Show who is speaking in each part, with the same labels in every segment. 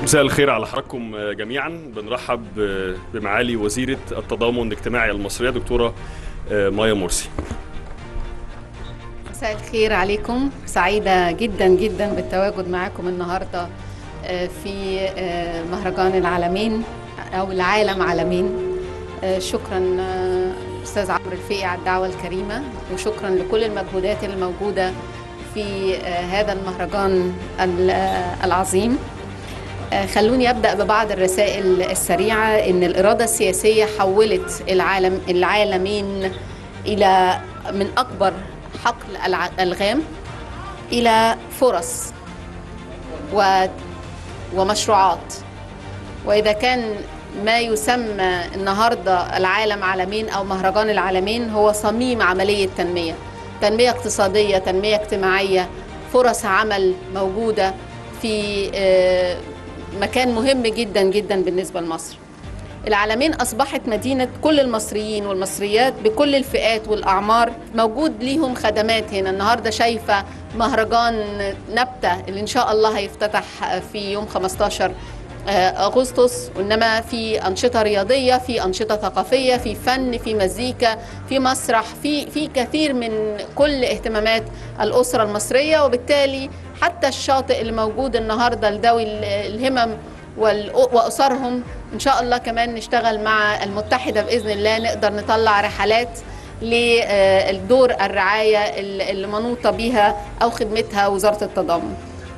Speaker 1: مساء الخير على حضراتكم جميعا بنرحب بمعالي وزيرة التضامن الاجتماعي المصرية دكتورة مايا مرسي
Speaker 2: مساء الخير عليكم سعيدة جدا جدا بالتواجد معاكم النهاردة في مهرجان العالمين أو العالم عالمين شكرا أستاذ عمرو الفقي على الدعوة الكريمة وشكرا لكل المجهودات الموجودة في هذا المهرجان العظيم خلوني ابدا ببعض الرسائل السريعه ان الاراده السياسيه حولت العالم العالمين الى من اكبر حقل الغام الى فرص و ومشروعات واذا كان ما يسمى النهارده العالم عالمين او مهرجان العالمين هو صميم عمليه تنميه تنميه اقتصاديه تنميه اجتماعيه فرص عمل موجوده في مكان مهم جدا جدا بالنسبة لمصر العالمين أصبحت مدينة كل المصريين والمصريات بكل الفئات والأعمار موجود ليهم خدمات هنا النهاردة شايفة مهرجان نبتة اللي إن شاء الله هيفتتح في يوم 15 أغسطس وإنما في أنشطة رياضية في أنشطة ثقافية في فن في مزيكا في مسرح في في كثير من كل اهتمامات الأسرة المصرية وبالتالي حتى الشاطئ اللي موجود النهارده لذوي الهمم واسرهم ان شاء الله كمان نشتغل مع المتحده باذن الله نقدر نطلع رحلات لدور الرعايه اللي منوطه بها او خدمتها وزاره التضامن.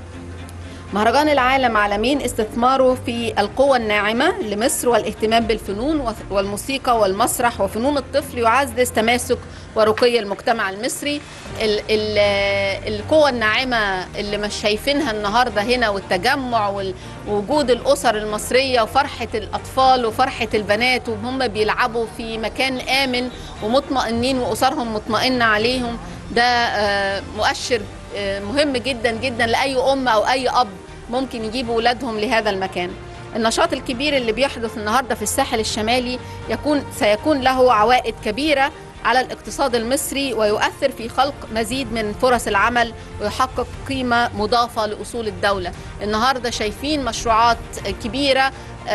Speaker 2: مهرجان العالم عالمين استثماره في القوى الناعمة لمصر والاهتمام بالفنون والموسيقى والمسرح وفنون الطفل يعزز تماسك ورقي المجتمع المصري ال ال القوى الناعمة اللي مش شايفينها النهاردة هنا والتجمع ووجود الأسر المصرية وفرحة الأطفال وفرحة البنات وهم بيلعبوا في مكان آمن ومطمئنين وأسرهم مطمئنة عليهم ده مؤشر مهم جدا جدا لأي أم أو أي أب ممكن يجيبوا أولادهم لهذا المكان النشاط الكبير اللي بيحدث النهاردة في الساحل الشمالي يكون سيكون له عوائد كبيرة على الاقتصاد المصري ويؤثر في خلق مزيد من فرص العمل ويحقق قيمة مضافة لأصول الدولة النهاردة شايفين مشروعات كبيرة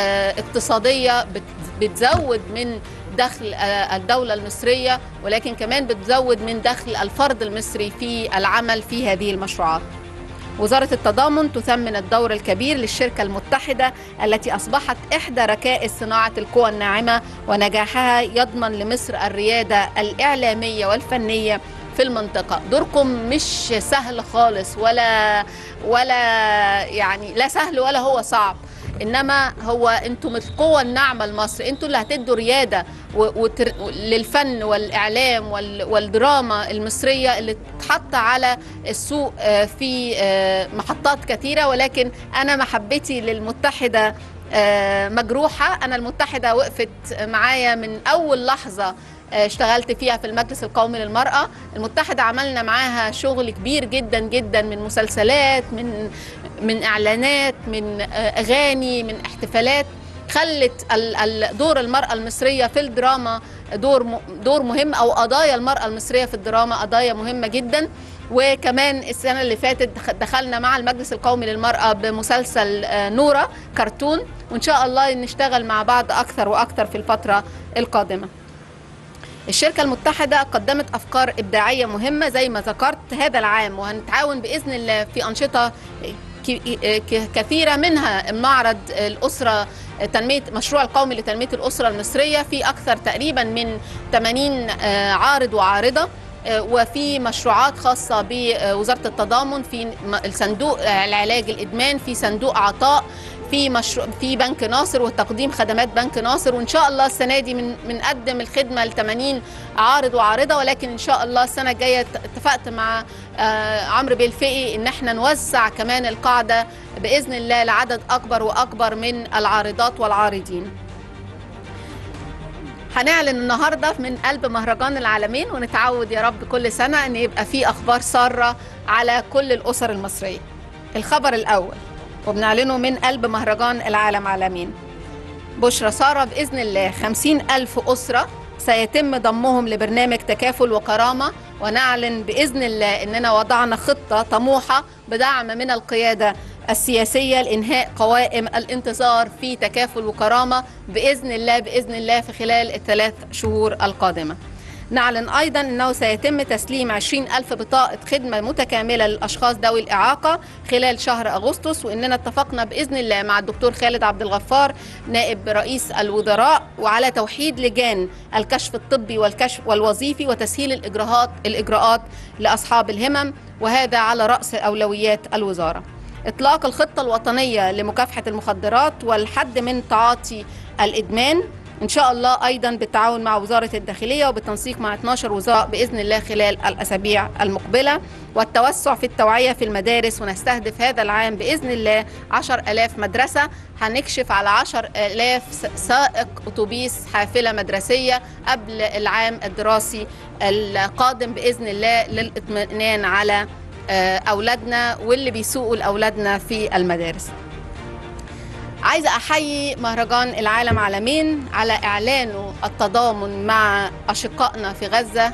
Speaker 2: اقتصادية بتزود من دخل الدولة المصرية ولكن كمان بتزود من دخل الفرد المصري في العمل في هذه المشروعات وزارة التضامن تثمن الدور الكبير للشركة المتحدة التي أصبحت إحدى ركائز صناعة القوى الناعمة ونجاحها يضمن لمصر الريادة الإعلامية والفنية في المنطقة دوركم مش سهل خالص ولا ولا يعني لا سهل ولا هو صعب انما هو انتم القوه الناعمه لمصر انتم اللي هتدوا رياده وتر... للفن والاعلام وال... والدراما المصريه اللي اتحط على السوق في محطات كثيره ولكن انا محبتي للمتحده مجروحه انا المتحده وقفت معايا من اول لحظه اشتغلت فيها في المجلس القومي للمرأة المتحدة عملنا معاها شغل كبير جدا جدا من مسلسلات من من إعلانات من أغاني من احتفالات خلت دور المرأة المصرية في الدراما دور دور مهم أو قضايا المرأة المصرية في الدراما قضايا مهمة جدا وكمان السنة اللي فاتت دخلنا مع المجلس القومي للمرأة بمسلسل نورة كرتون وإن شاء الله نشتغل مع بعض أكثر وأكثر في الفترة القادمة الشركة المتحدة قدمت أفكار إبداعية مهمة زي ما ذكرت هذا العام وهنتعاون بإذن الله في أنشطة كثيرة منها معرض الأسرة تنمية مشروع القومي لتنمية الأسرة المصرية في أكثر تقريبا من 80 عارض وعارضة وفي مشروعات خاصة بوزارة التضامن في الصندوق العلاج الإدمان في صندوق عطاء في مشروع في بنك ناصر وتقديم خدمات بنك ناصر وان شاء الله السنه دي من بنقدم الخدمه ل 80 عارض وعارضه ولكن ان شاء الله السنه الجايه اتفقت مع عمرو بيه الفقي ان احنا نوسع كمان القاعده باذن الله لعدد اكبر واكبر من العارضات والعارضين. هنعلن النهارده من قلب مهرجان العالمين ونتعود يا رب كل سنه ان يبقى في اخبار ساره على كل الاسر المصريه. الخبر الاول وبنعلنه من قلب مهرجان العالم عالمين بشرى سارة بإذن الله خمسين ألف أسرة سيتم ضمهم لبرنامج تكافل وكرامة ونعلن بإذن الله أننا وضعنا خطة طموحة بدعم من القيادة السياسية لإنهاء قوائم الانتظار في تكافل وكرامة بإذن الله بإذن الله في خلال الثلاث شهور القادمة نعلن أيضا أنه سيتم تسليم 20 ألف بطاقة خدمة متكاملة للأشخاص ذوي الإعاقة خلال شهر أغسطس وإننا اتفقنا بإذن الله مع الدكتور خالد عبد الغفار نائب رئيس الوزراء وعلى توحيد لجان الكشف الطبي والكشف والوظيفي وتسهيل الإجراءات الإجراءات لأصحاب الهمم وهذا على رأس أولويات الوزارة إطلاق الخطة الوطنية لمكافحة المخدرات والحد من تعاطي الإدمان إن شاء الله أيضا بالتعاون مع وزارة الداخلية وبالتنسيق مع 12 وزارة بإذن الله خلال الأسابيع المقبلة والتوسع في التوعية في المدارس ونستهدف هذا العام بإذن الله 10000 مدرسة هنكشف على 10000 سائق أتوبيس حافلة مدرسية قبل العام الدراسي القادم بإذن الله للإطمئنان على أولادنا واللي بيسوقوا لأولادنا في المدارس عايزة أحيي مهرجان العالم عالمين على إعلانه التضامن مع أشقائنا في غزة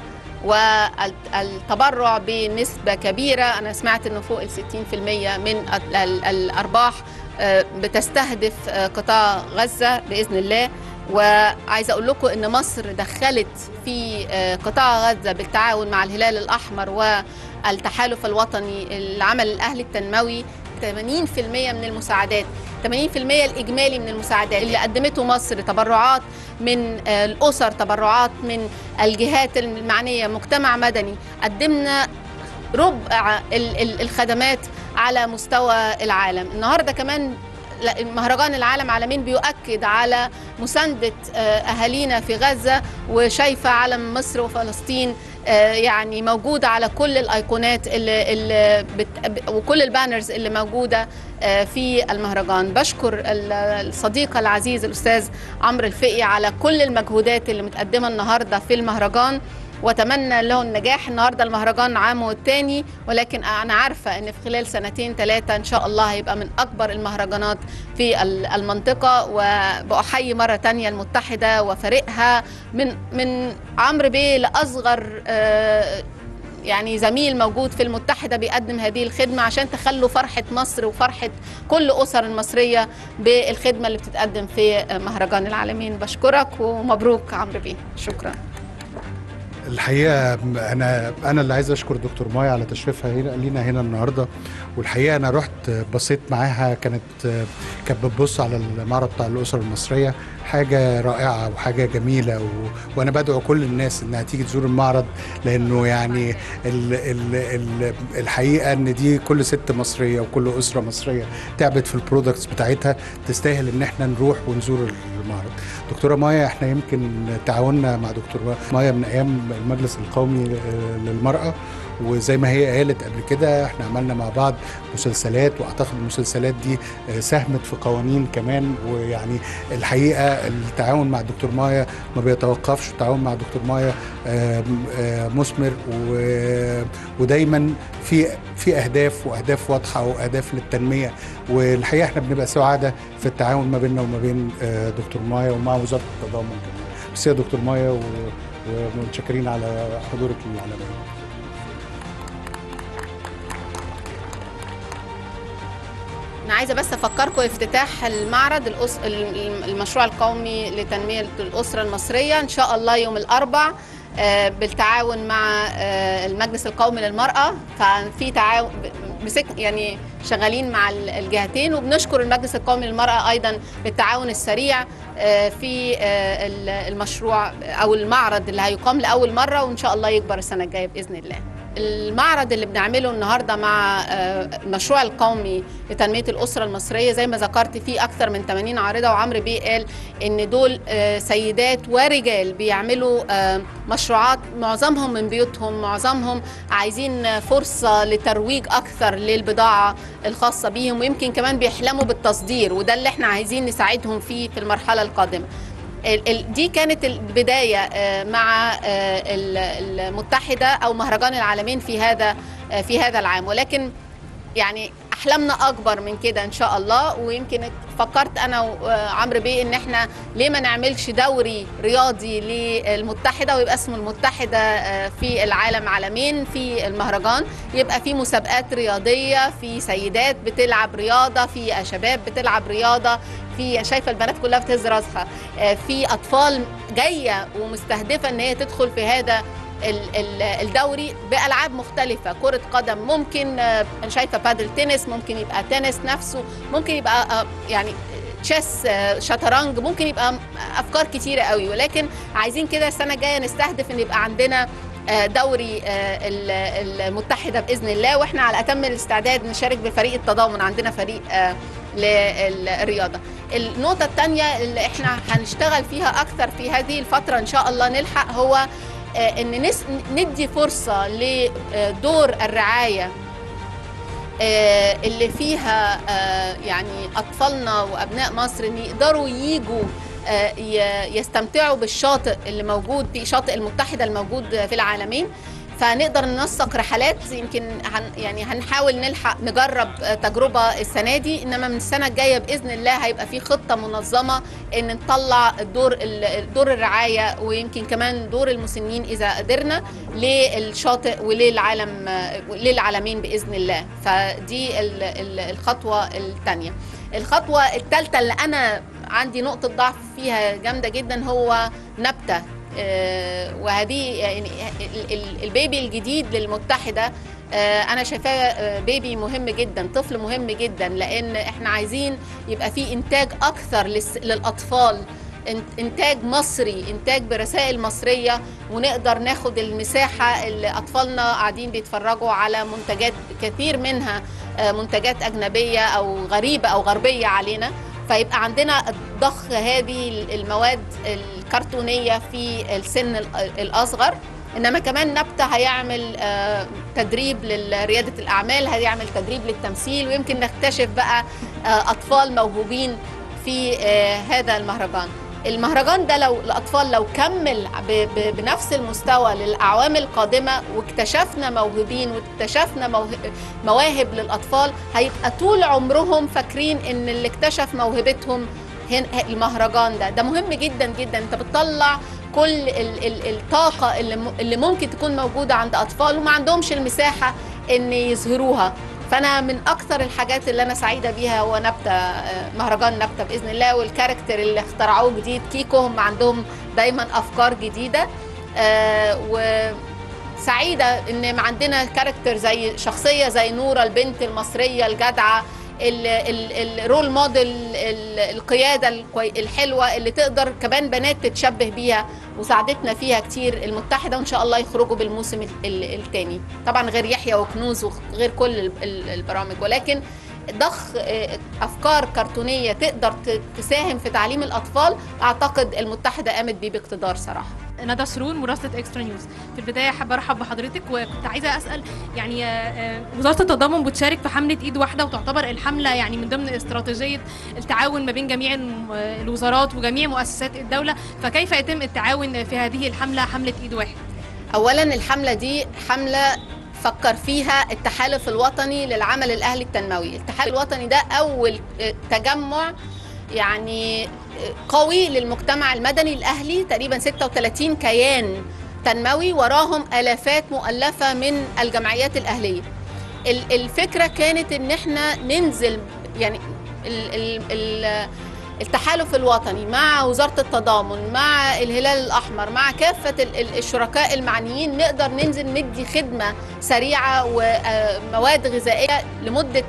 Speaker 2: والتبرع بنسبة كبيرة أنا سمعت أنه فوق ال 60% من الأرباح بتستهدف قطاع غزة بإذن الله وعايزة أقول لكم أن مصر دخلت في قطاع غزة بالتعاون مع الهلال الأحمر والتحالف الوطني العمل الأهلي التنموي 80% من المساعدات 80% الإجمالي من المساعدات اللي قدمته مصر تبرعات من الأسر تبرعات من الجهات المعنية مجتمع مدني قدمنا ربع الخدمات على مستوى العالم النهاردة كمان مهرجان العالم عالمين بيؤكد على مساندة أهالينا في غزة وشايفة علم مصر وفلسطين يعني موجودة على كل الأيقونات اللي, اللي بت... وكل البانرز اللي موجودة في المهرجان بشكر الصديق العزيز الأستاذ عمرو الفقي على كل المجهودات اللي متقدمة النهاردة في المهرجان واتمنى له النجاح النهارده المهرجان عامه الثاني ولكن انا عارفه ان في خلال سنتين ثلاثه ان شاء الله هيبقى من اكبر المهرجانات في المنطقه وبأحيي مره ثانيه المتحده وفريقها من من عمرو بيه لاصغر يعني زميل موجود في المتحدة بيقدم هذه الخدمة عشان تخلوا فرحة مصر وفرحة كل أسر المصرية بالخدمة اللي بتتقدم في مهرجان العالمين بشكرك ومبروك عمرو بيه شكرا
Speaker 3: الحقيقه انا انا اللي عايز اشكر دكتور مايا على تشريفها هنا لينا هنا النهارده والحقيقه انا رحت بصيت معاها كانت كانت بتبص على المعرض بتاع الاسر المصريه حاجه رائعه وحاجه جميله و... وانا بدعو كل الناس انها تيجي تزور المعرض لانه يعني ال... ال... ال... الحقيقه ان دي كل ست مصريه وكل اسره مصريه تعبت في البرودكتس بتاعتها تستاهل ان احنا نروح ونزور المعرض دكتوره مايا احنا يمكن تعاوننا مع دكتور مايا من ايام المجلس القومي للمراه وزي ما هي قالت قبل كده احنا عملنا مع بعض مسلسلات واعتقد المسلسلات دي ساهمت في قوانين كمان ويعني الحقيقه التعاون مع الدكتور مايا ما بيتوقفش التعاون مع الدكتور مايا مثمر ودايما في في اهداف واهداف واضحه واهداف للتنميه والحقيقه احنا بنبقى سعاده في التعاون ما بيننا وما بين دكتور مايا ومع وزاره التضامن كمان بس يا دكتور مايا ومتشكرين على حضورك العالمي
Speaker 2: انا عايزه بس افكركم افتتاح المعرض الأس... المشروع القومي لتنميه الاسره المصريه ان شاء الله يوم الاربع بالتعاون مع المجلس القومي للمراه ففي تعاون مسك يعني شغالين مع الجهتين وبنشكر المجلس القومي للمراه ايضا بالتعاون السريع في المشروع او المعرض اللي هيقام لاول مره وان شاء الله يكبر السنه الجايه باذن الله المعرض اللي بنعمله النهارده مع المشروع القومي لتنميه الاسره المصريه زي ما ذكرت فيه اكثر من 80 عارضه وعمرو بيه قال ان دول سيدات ورجال بيعملوا مشروعات معظمهم من بيوتهم معظمهم عايزين فرصه لترويج اكثر للبضاعه الخاصه بيهم ويمكن كمان بيحلموا بالتصدير وده اللي احنا عايزين نساعدهم فيه في المرحله القادمه دي كانت البداية مع المتحدة أو مهرجان العالمين في هذا في هذا العام ولكن يعني احلامنا اكبر من كده ان شاء الله ويمكن فكرت انا وعمرو بيه ان احنا ليه ما نعملش دوري رياضي للمتحده ويبقى اسمه المتحده آه، في العالم عالمين في المهرجان يبقى في مسابقات رياضيه في سيدات بتلعب رياضه في شباب بتلعب رياضه في شايفه البنات كلها بتهز راسها آه، في اطفال جايه ومستهدفه ان هي تدخل في هذا ال- ال- الدوري بالعاب مختلفه كره قدم ممكن آه، انا شايفه بادل تنس ممكن يبقى تنس نفسه ممكن يبقى آه، يعني تشيس آه، شطرنج ممكن يبقى افكار كتيره قوي ولكن عايزين كده السنه الجايه نستهدف ان يبقى عندنا آه، دوري آه، ال- المتحده باذن الله واحنا على اتم الاستعداد نشارك بفريق التضامن عندنا فريق آه، للرياضه النقطه الثانيه اللي احنا هنشتغل فيها اكثر في هذه الفتره ان شاء الله نلحق هو آه، ان نس ندي فرصه لدور الرعايه آه، اللي فيها آه، يعني اطفالنا وابناء مصر ان يقدروا ييجوا آه، ي- يستمتعوا بالشاطئ اللي موجود في شاطئ المتحده الموجود في العالمين فنقدر ننسق رحلات يمكن هن يعني هنحاول نلحق نجرب آه، تجربه السنه دي انما من السنه الجايه باذن الله هيبقى في خطه منظمه ان نطلع الدور ال- دور الرعايه ويمكن كمان دور المسنين اذا قدرنا للشاطئ وللعالم آه، للعالمين باذن الله فدي ال- ال- الخطوه الثانيه الخطوه الثالثه اللي انا عندي نقطه ضعف فيها جامده جدا هو نبته آه، وهذه يعني ال- ال- البيبي الجديد للمتحده آه، انا شايفاه آه، بيبي مهم جدا طفل مهم جدا لان احنا عايزين يبقى في انتاج اكثر للس- للاطفال إن- انتاج مصري انتاج برسائل مصريه ونقدر ناخد المساحه اللي اطفالنا قاعدين بيتفرجوا على منتجات كثير منها آه، منتجات اجنبيه او غريبه او غربيه علينا فيبقى عندنا ضخ هذه المواد الكرتونيه في السن ال- الاصغر انما كمان نبته هيعمل آه، تدريب لرياده الاعمال هيعمل تدريب للتمثيل ويمكن نكتشف بقى آه، اطفال موهوبين في آه، هذا المهرجان المهرجان ده لو الاطفال لو كمل ب- ب- بنفس المستوى للاعوام القادمه واكتشفنا موهوبين واكتشفنا موه- مواهب للاطفال هيبقى طول عمرهم فاكرين ان اللي اكتشف موهبتهم هن المهرجان ده ده مهم جدا جدا انت بتطلع كل ال ال الطاقه اللي, م- اللي ممكن تكون موجوده عند اطفال وما عندهمش المساحه ان يظهروها فانا من اكثر الحاجات اللي انا سعيده بيها هو نبته آه، مهرجان نبته باذن الله والكاركتر اللي اخترعوه جديد كيكو هم عندهم دايما افكار جديده آه، وسعيده ان عندنا كاركتر زي شخصيه زي نوره البنت المصريه الجدعه ال- ال- الرول موديل ال- القياده الكوي- الحلوه اللي تقدر كمان بنات تتشبه بيها وساعدتنا فيها كتير المتحده وان شاء الله يخرجوا بالموسم الثاني طبعا غير يحيى وكنوز وغير كل ال- ال- البرامج ولكن ضخ آه، افكار كرتونيه تقدر ت- تساهم في تعليم الاطفال اعتقد المتحده قامت بيه باقتدار صراحه
Speaker 4: ندى سرور مراسله اكسترا نيوز في البدايه حابه ارحب بحضرتك وكنت عايزه اسال يعني آه، آه، وزاره التضامن بتشارك في حمله ايد واحده وتعتبر الحمله يعني من ضمن استراتيجيه التعاون ما بين جميع الم- آه، الوزارات وجميع مؤسسات الدوله فكيف يتم التعاون في هذه الحمله حمله ايد واحد
Speaker 2: اولا الحمله دي حمله فكر فيها التحالف الوطني للعمل الاهلي التنموي التحالف الوطني ده اول آه، تجمع يعني آه، قوي للمجتمع المدني الاهلي تقريبا 36 كيان تنموي وراهم الافات مؤلفه من الجمعيات الاهليه ال- الفكره كانت ان احنا ننزل يعني ال ال ال التحالف الوطني مع وزارة التضامن مع الهلال الأحمر مع كافة ال- ال- الشركاء المعنيين نقدر ننزل ندي خدمة سريعة ومواد غذائية لمدة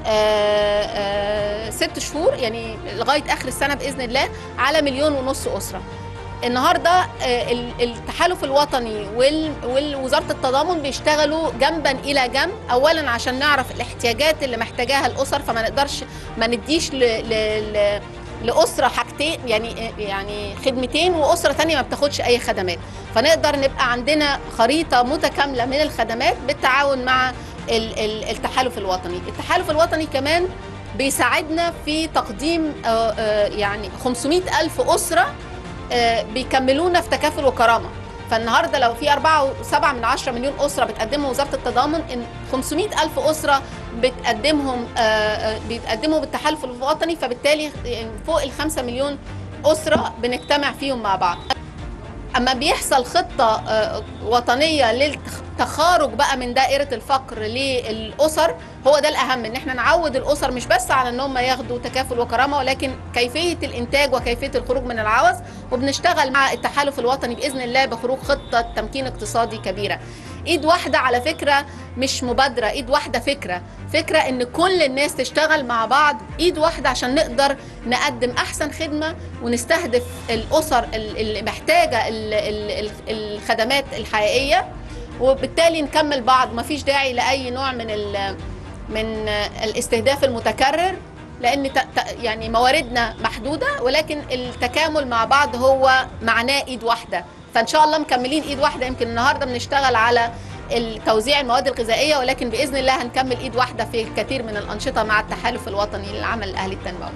Speaker 2: آه، آه، ست شهور يعني لغاية آخر السنة بإذن الله على مليون ونص أسرة النهارده آه، ال- التحالف الوطني وال- ووزاره التضامن بيشتغلوا جنبا الى جنب اولا عشان نعرف الاحتياجات اللي محتاجاها الاسر فما نقدرش ما نديش ل... ل... ل... لاسره حاجتين يعني يعني خدمتين واسره تانية ما بتاخدش اي خدمات فنقدر نبقى عندنا خريطه متكامله من الخدمات بالتعاون مع ال- ال- التحالف الوطني التحالف الوطني كمان بيساعدنا في تقديم آه، آه، يعني 500 ألف أسرة آه، بيكملونا في تكافل وكرامة فالنهارده لو في 4 و7 من 10 مليون اسره بتقدمها وزاره التضامن ان 500 الف اسره بتقدمهم آه، آه، بيتقدموا بالتحالف الوطني فبالتالي يعني فوق الخمسة مليون أسرة بنجتمع فيهم مع بعض اما بيحصل خطه آه، وطنيه للتخارج بقى من دائره الفقر للاسر هو ده الاهم ان احنا نعود الاسر مش بس على ان هم ياخدوا تكافل وكرامه ولكن كيفيه الانتاج وكيفيه الخروج من العوز وبنشتغل مع التحالف الوطني باذن الله بخروج خطه تمكين اقتصادي كبيره ايد واحده على فكره مش مبادره ايد واحده فكره فكره ان كل الناس تشتغل مع بعض ايد واحده عشان نقدر نقدم احسن خدمه ونستهدف الاسر ال- اللي محتاجه ال- ال- ال- الخدمات الحقيقيه وبالتالي نكمل بعض مفيش داعي لاي نوع من ال من الاستهداف المتكرر لان ت- ت- يعني مواردنا محدوده ولكن التكامل مع بعض هو معناه ايد واحده فان شاء الله مكملين ايد واحده يمكن النهارده بنشتغل على توزيع المواد الغذائيه ولكن باذن الله هنكمل ايد واحده في الكثير من الانشطه مع التحالف الوطني للعمل الاهلي التنموي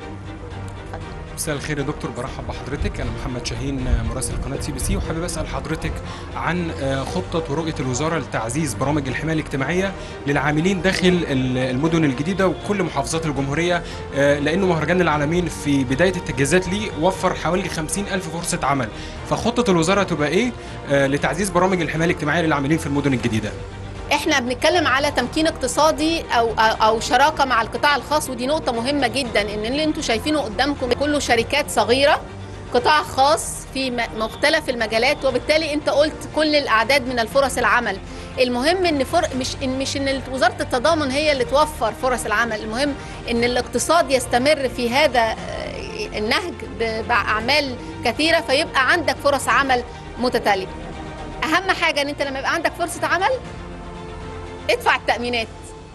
Speaker 5: مساء الخير يا دكتور برحب بحضرتك انا محمد شاهين مراسل قناه سي بي سي وحابب اسال حضرتك عن آه، خطه ورؤيه الوزاره لتعزيز برامج الحمايه الاجتماعيه للعاملين داخل ال- المدن الجديده وكل محافظات الجمهوريه آه، لانه مهرجان العالمين في بدايه التجهيزات ليه وفر حوالي 50 الف فرصه عمل فخطه الوزاره تبقى ايه آه، لتعزيز برامج الحمايه الاجتماعيه للعاملين في المدن الجديده
Speaker 2: احنا بنتكلم على تمكين اقتصادي او او أو شراكه مع القطاع الخاص ودي نقطه مهمه جدا ان اللي انتم شايفينه قدامكم كله شركات صغيره قطاع خاص في م- مختلف المجالات وبالتالي انت قلت كل الاعداد من الفرص العمل المهم ان فر... مش ان مش ان وزاره التضامن هي اللي توفر فرص العمل المهم ان الاقتصاد يستمر في هذا آه، النهج ب- باعمال كثيره فيبقى عندك فرص عمل متتاليه اهم حاجه ان انت لما يبقى عندك فرصه عمل ادفع التأمينات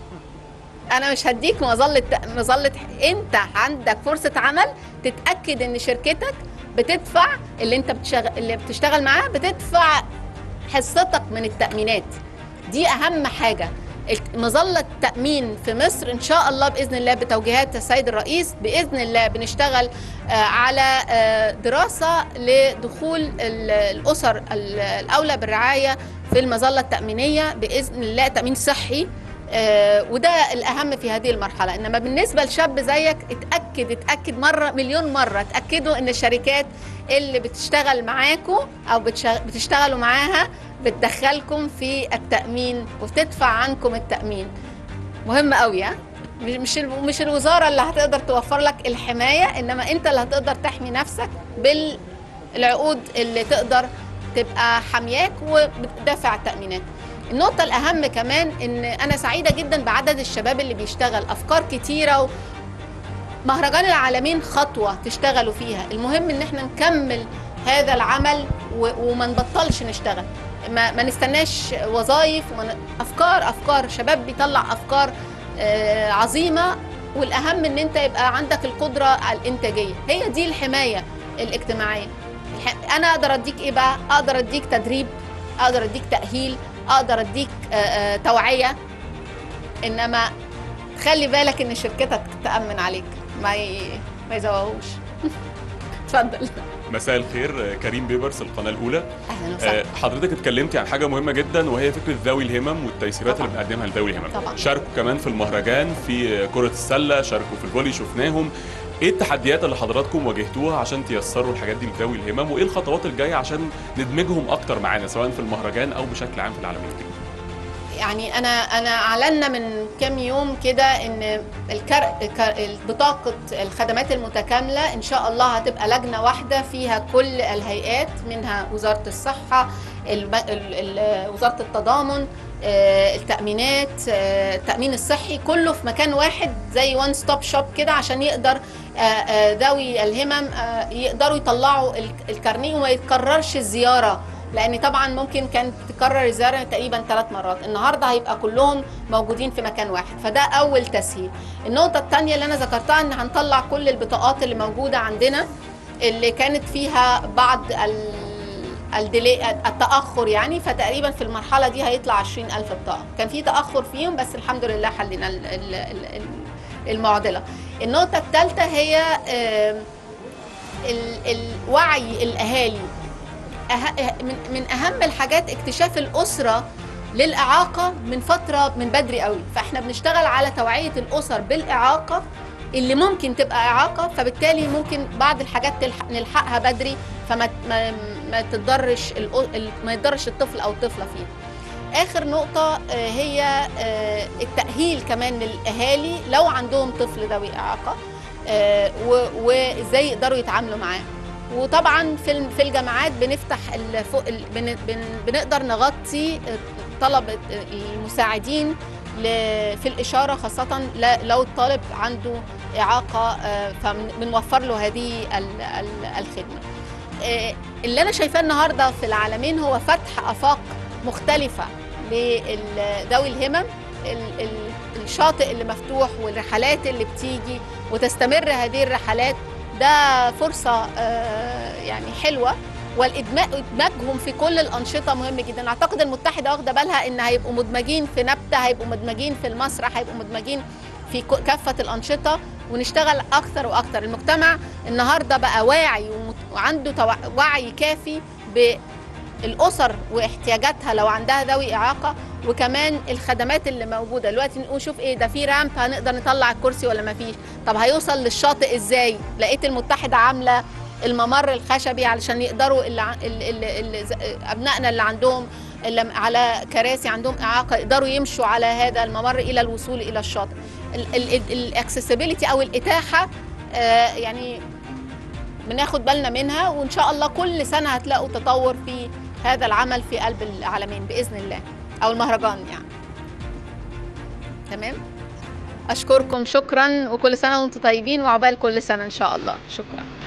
Speaker 2: أنا مش هديك مظلة مظلة أنت عندك فرصة عمل تتأكد إن شركتك بتدفع اللي أنت بتشغل اللي بتشتغل معاه بتدفع حصتك من التأمينات دي أهم حاجة الت- مظلة تأمين في مصر إن شاء الله بإذن الله بتوجيهات السيد الرئيس بإذن الله بنشتغل آه، على آه، دراسة لدخول ال- الأسر ال- الأولى بالرعاية في المظلة التأمينية بإذن الله تأمين صحي آه، وده الأهم في هذه المرحلة إنما بالنسبة لشاب زيك اتأكد اتأكد مرة مليون مرة اتأكدوا إن الشركات اللي بتشتغل معاكم أو بتشغ- بتشتغلوا معاها بتدخلكم في التأمين وبتدفع عنكم التأمين مهم قوي ها مش مش ال- مش الوزارة اللي هتقدر توفر لك الحماية إنما أنت اللي هتقدر تحمي نفسك بالعقود اللي تقدر تبقى حمياك وبتدافع التأمينات النقطة الأهم كمان إن أنا سعيدة جدا بعدد الشباب اللي بيشتغل أفكار كتيرة و... مهرجان العالمين خطوة تشتغلوا فيها المهم إن احنا نكمل هذا العمل و... وما نبطلش نشتغل ما, ما نستناش وظائف وما ن... أفكار أفكار شباب بيطلع أفكار آه عظيمة والأهم إن أنت يبقى عندك القدرة على الإنتاجية هي دي الحماية الاجتماعية الح- أنا أقدر أديك إيه بقى أقدر أديك تدريب أقدر أديك تأهيل أقدر أديك آه آه توعية إنما خلي بالك ان شركتك تأمن عليك ما ي... ما يزوقوش اتفضل
Speaker 6: مساء الخير كريم بيبرس القناه الاولى
Speaker 2: اهلا وسهلا
Speaker 6: آه، حضرتك اتكلمتي عن حاجه مهمه جدا وهي فكره ذوي الهمم والتيسيرات
Speaker 2: طبعاً.
Speaker 6: اللي بنقدمها لذوي الهمم
Speaker 2: طبعاً.
Speaker 6: شاركوا كمان في المهرجان في كره السله شاركوا في الفولي شفناهم ايه التحديات اللي حضراتكم واجهتوها عشان تيسروا الحاجات دي لذوي الهمم وايه الخطوات الجايه عشان ندمجهم اكتر معانا سواء في المهرجان او بشكل عام في العالمين
Speaker 2: يعني انا انا اعلنا من كام يوم كده ان الكر... الكر... بطاقه الخدمات المتكامله ان شاء الله هتبقى لجنه واحده فيها كل الهيئات منها وزاره الصحه الب... ال... ال... وزاره التضامن آه، التامينات آه، التامين الصحي كله في مكان واحد زي وان ستوب شوب كده عشان يقدر آه، آه، ذوي الهمم آه، يقدروا يطلعوا ال- الكارنيه وما يتكررش الزياره لان طبعا ممكن كانت تكرر الزياره تقريبا ثلاث مرات النهارده هيبقى كلهم موجودين في مكان واحد فده اول تسهيل النقطه الثانيه اللي انا ذكرتها ان هنطلع كل البطاقات اللي موجوده عندنا اللي كانت فيها بعض ال الديلي التاخر يعني فتقريبا في المرحله دي هيطلع 20000 بطاقه كان في تاخر فيهم بس الحمد لله حلينا ال- ال- ال- ال- المعضله النقطه الثالثه هي آم، ال- الوعي الاهالي أه... من... من اهم الحاجات اكتشاف الاسره للاعاقه من فتره من بدري قوي فاحنا بنشتغل على توعيه الاسر بالاعاقه اللي ممكن تبقى اعاقه فبالتالي ممكن بعض الحاجات تلحق نلحقها بدري فما ما, ما تضرش الأ- ال- ما يضرش الطفل او الطفله فيها اخر نقطه آه، هي آه، التاهيل كمان للاهالي لو عندهم طفل ذوي اعاقه آه، و- وازاي يقدروا يتعاملوا معاه وطبعا في الم- في الجامعات بنفتح ال- فوق ال- بن- بن- بنقدر نغطي طلبه المساعدين ل- في الاشاره خاصه ل- لو الطالب عنده اعاقه آه، فبنوفر له هذه ال- ال- الخدمه آه، اللي انا شايفاه النهارده في العالمين هو فتح افاق مختلفه لذوي الهمم ال- ال- الشاطئ اللي مفتوح والرحلات اللي بتيجي وتستمر هذه الرحلات ده فرصه آه، يعني حلوه والادماج ادماجهم في كل الانشطه مهم جدا اعتقد المتحده واخده بالها ان هيبقوا مدمجين في نبته هيبقوا مدمجين في المسرح هيبقوا مدمجين في ك- كافه الانشطه ونشتغل اكثر واكثر المجتمع النهارده بقى واعي ومت- وعنده توع- وعي كافي بالاسر واحتياجاتها لو عندها ذوي اعاقه وكمان الخدمات اللي موجوده دلوقتي نقول شوف ايه ده في رامب هنقدر نطلع الكرسي ولا ما فيش طب هيوصل للشاطئ ازاي لقيت المتحده عامله الممر الخشبي علشان يقدروا اللي ع- اللي اللي اللي ز- ابنائنا اللي عندهم اللي على كراسي عندهم اعاقه يقدروا يمشوا على هذا الممر الى الوصول الى الشاطئ الاكسسبيليتي او الاتاحه آه، يعني بناخد بالنا منها وان شاء الله كل سنه هتلاقوا تطور في هذا العمل في قلب العالمين باذن الله او المهرجان يعني تمام اشكركم شكرا وكل سنه وانتم طيبين وعقبال كل سنه ان شاء الله شكرا